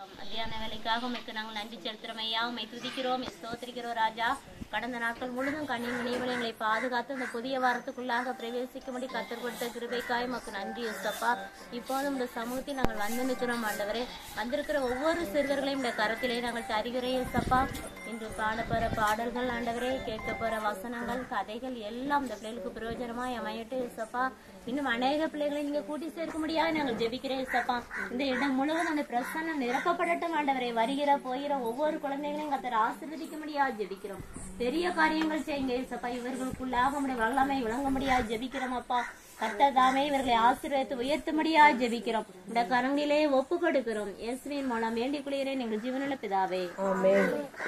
மத்தியான வேலைக்காக உமைக்கு நாங்கள் நன்றி செலுத்துறோம் ஐயா உமை துதிக்கிறோம் ஸ்தோத்திரிக்கிறோம் ராஜா கடந்த நாட்கள் முழுதும் கண்ணின் நினைவுகளை எங்களை பாதுகாத்து இந்த புதிய வாரத்துக்குள்ளாக பிரவேசிக்கும்படி கத்தர் கொடுத்த கிருபைக்காய் உமக்கு நன்றி யோசப்பா இப்போதும் இந்த சமூகத்தில் நாங்கள் வந்து நிற்கிறோம் ஆண்டவரே வந்திருக்கிற ஒவ்வொரு சிறுவர்களையும் இந்த கரத்திலே நாங்கள் தருகிறேன் யோசப்பா இன்று பாடப்போற பாடல்கள் ஆண்டவரே கேட்க போற வசனங்கள் கதைகள் எல்லாம் இந்த பிள்ளைகளுக்கு பிரயோஜனமாய் அமையட்டு யோசப்பா இன்னும் அநேக பிள்ளைகளை நீங்க கூட்டி சேர்க்க முடியாது நாங்கள் ஜெபிக்கிறேன் யோசப்பா இந்த இடம் முழுவதும் அந்த பிரசன்னம் நிரப்பப்படட்டும் ஆண்டவரை வருகிற போகிற ஒவ்வொரு குழந்தைகளையும் கத்தர் ஆசீர்வதிக்க முடியாது ஜெபிக்கிறோம் பெரிய காரியங்கள் செய்யுங்க ஏசப்பா இவர்களுக்குள்ளாக உடைய வல்லமை விளங்க முடியாது ஜெபிக்கிறோம் அப்பா கர்த்தர் தாமே இவர்களை ஆசீர்வதித்து உயர்த்தும்படியா ஜெபிக்கிறோம் இந்த கரங்களிலே ஒப்பு கொடுக்கிறோம் இயேசுவின் மூலம் வேண்டிக் கொள்கிறேன் எங்கள் ஜீவனுள்ள பிதாவே ஆமென்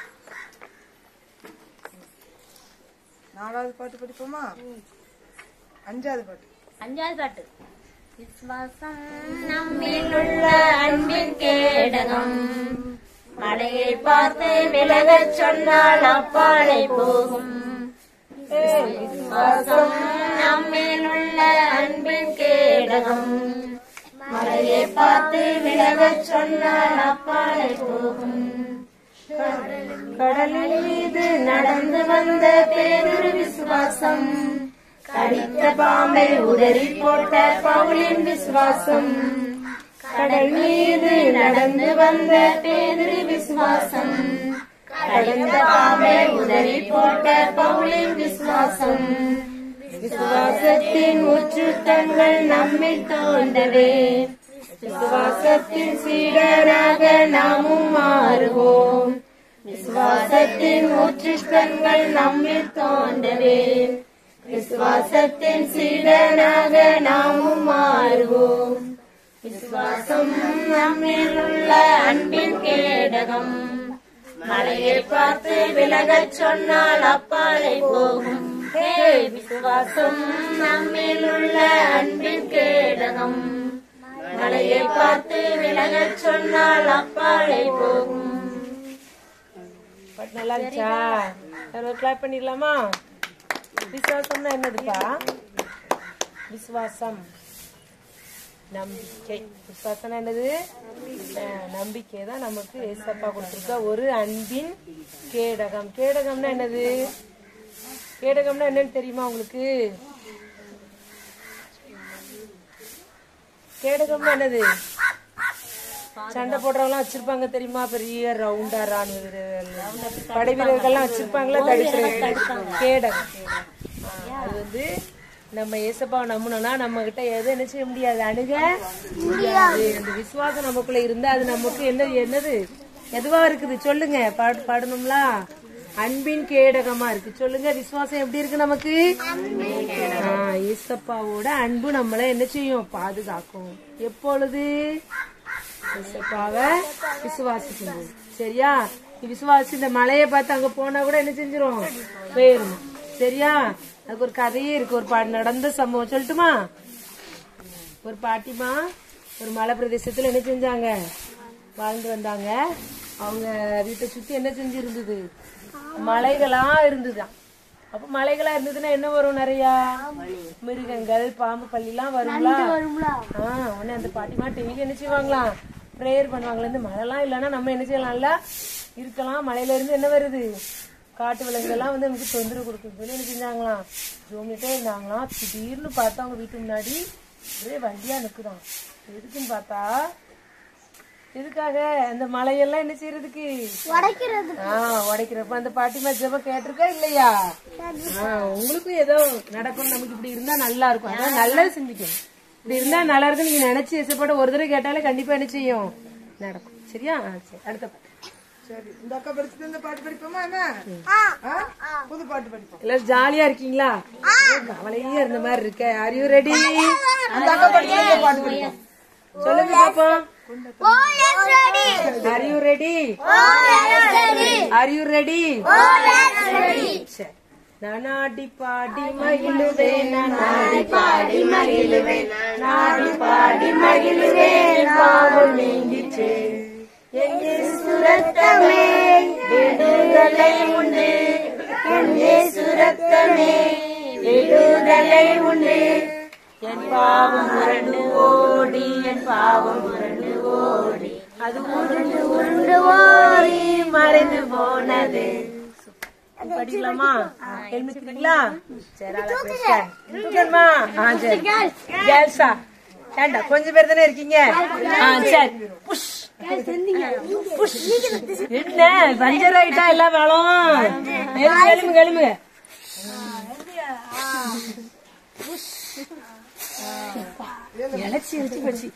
நாலாவது பாட்டு படிப்போமா அஞ்சாவது பாட்டு அஞ்சாவது பாட்டு விஸ்வாசம் நம்மிலுள்ள அன்பின் கேடகம் மழையை பார்த்து விலகச் சொன்னால் அப்பாலை போகும் விசுவாசம் நம்மிலுள்ள அன்பின் கேடகம் மழையை பார்த்து விலகச் சொன்னால் அப்பாலை போகும் கடலின் மீது நடந்து வந்த பேரொரு விசுவாசம் கடித்த பாம்பை உதறி போட்ட பவுலின் விசுவாசம் கடல் மீது நடந்து வந்த பேதிரி விசுவாசம் கடந்த பாம்பை உதறி போட்ட பவுலின் விசுவாசம் விசுவாசத்தின் ஊற்றுக்கண்கள் நம்மில் தோன்றவே விசுவாசத்தின் சீடராக நாமும் மாறுவோம் விசுவாசத்தின் ஊற்றுக்கண்கள் நம்மில் தோன்றவே விசுவாசத்தின் சீடனாக நாமும் மாறுவோம் விசுவாசம் நம்மில் உள்ள அன்பின் கேடகம் மலையை பார்த்து விலகச் சொன்னால் அப்பாலை போகும் ஹே விசுவாசம் நம்மில் உள்ள அன்பின் கேடகம் மலையை பார்த்து விலகச் சொன்னால் அப்பாலை போகும் பாட்டு நல்லா இருந்துச்சா எல்லாரும் கிளாப் பண்ணிடலாமா விசுவாசம்னா என்னதுப்பா விசுவாசம் நம்பிக்கை விசுவாசம்னா என்னது அஹ், நம்பிக்கை தான் நமக்கு ஏசப்பா கொடுத்துருக்க ஒரு அன்பின் கேடகம் கேடகம்னா என்னது கேடகம்னா என்னன்னு தெரியுமா உங்களுக்கு கேடகம்னா என்னது சண்டை போடுறவங்களாம் வச்சிருப்பாங்க தெரியுமா பெரிய ரவுண்டா ராணுவ வீரர்கள் படை வீரர்கள்லாம் வச்சிருப்பாங்களா தடுக்கிறது கேடகம் ஆ, அது வந்து நம்ம ஏசப்பாவை நம்பணும்னா நம்ம கிட்ட எதுவும் என்ன செய்ய முடியாது அணுக முடியாது அந்த விசுவாசம் நமக்குள்ள இருந்தா அது நமக்கு என்ன என்னது எதுவா இருக்குது சொல்லுங்க பாடு பாடணும்ல அன்பின் கேடகமா இருக்கு சொல்லுங்க விசுவாசம் எப்படி இருக்கு நமக்கு ஆ, ஏசப்பாவோட அன்பு நம்மள என்ன செய்யும் பாதுகாக்கும் எப்பொழுது இயேசுப்பாவை விசுவாசிக்கும் சரியா நீ விசுவாசி இந்த மலையை பார்த்து அங்க போனா கூட என்ன செஞ்சிரும் போயிரும் சரியா அதுக்கு ஒரு கதையே இருக்கு ஒரு பா- நடந்த சம்பவம் சொல்லட்டுமா ஒரு பாட்டிமா ஒரு மலை பிரதேசத்துல என்ன செஞ்சாங்க வாழ்ந்து வந்தாங்க அவங்க வீட்டை சுத்தி என்ன செஞ்சு இருந்தது மலைகளா இருந்துதான் அப்ப மலைகளா இருந்ததுன்னா என்ன வரும் நிறைய மிருகங்கள் பாம்பு பள்ளிலாம் வருங்களா ஆஹ் உடனே அந்த பாட்டிமா டெய்லி என்ன செய்வாங்களாம் ப்ரேயர் பண்ணுவாங்களா இந்த மழைலாம் இல்லைன்னா நம்ம என்ன செய்யலாம்ல இருக்கலாம் மலையில இருந்து என்ன வருது காட்டு விலங்குகள்லாம் வந்து நமக்கு தொந்தரவு கொடுக்குது சொல்லி என்ன செஞ்சாங்களாம் ஜோமிட்டே இருந்தாங்களாம் திடீர்னு பார்த்தா அவங்க வீட்டு முன்னாடி ஒரே வண்டியா நிக்குதாம் எதுக்குன்னு பார்த்தா எதுக்காக அந்த மலையெல்லாம் என்ன செய்யறதுக்கு ஆஹ் உடைக்கிறப்ப அந்த பாட்டிமா ஜெபம் கேட்டிருக்கா இல்லையா ஆஹ் உங்களுக்கும் ஏதோ நடக்கும் நமக்கு இப்படி இருந்தா நல்லா இருக்கும் அதான் நல்லது சிந்திக்கணும் இப்படி இருந்தா நல்லா இருக்கும் நீங்க நினைச்சு இசைப்பட ஒரு தடவை கேட்டாலே கண்டிப்பா என்ன செய்யும் நடக்கும் சரியா ஆ, சரி அடுத்த பாட்டு சரி இந்த அக்கா படிச்சுட்டு இந்த பாட்டு படிப்போமா என்ன ஆ? புது பாட்டு படிப்போம் எல்லாரும் ஜாலியா இருக்கீங்களா கவலையே இருந்த மாதிரி இருக்க ஆர் யூ ரெடி அந்த அக்கா படிச்சுட்டு இந்த பாட்டு படிப்போம் சொல்லுங்க பாப்போம் are you ready are you ready சரி நானாடி பாடி மகிழுவேன் நானாடி பாடி மகிழுவேன் நாடி பாடி மகிழுவேன் பாவம் நீங்கிச்சு எங்கே சுரத்தமே விடுதலை உண்டு எங்கே சுரத்தமே விடுதலை உண்டு என் பாவம் முரண்டு ஓடி என் பாவம் முரண்டு ஓடி அது உருண்டு உருண்டு ஓடி மறைந்து போனது படிக்கலாமா எழுமிக்கிறீங்களா சரி அழகா பேசுங்க. தூக்கணுமா? ஆ, சரி கேர்ள்ஸா ஏண்டா கொஞ்சம் பேர் தானே இருக்கீங்க ஆ, சரி புஷ் புஷ். என்ன பஞ்சர் ஆயிட்டா எல்லா மேலும் எழுமு எழுமுங்க எழுமுங்க இழைச்சி இழைச்சி போச்சு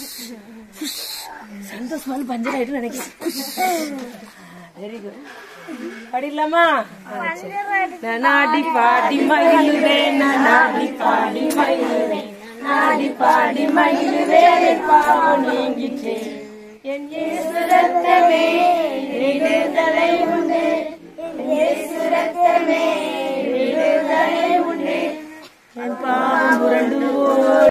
சந்தோஷமான பஞ்சர் ஆயிட்டு நினைக்கிறேன் வெரி குட் படிக்கலாமா நாடி பாடி மகிழுவே நாடி பாடி மகிழுவே நாடி பாடி மகிழுவே பாவம் நீங்கிட்டே என் இயேசு ரத்தமே விடுதலை உண்டு என் இயேசு ரத்தமே விடுதலை உண்டு என் பாவம் புரண்டு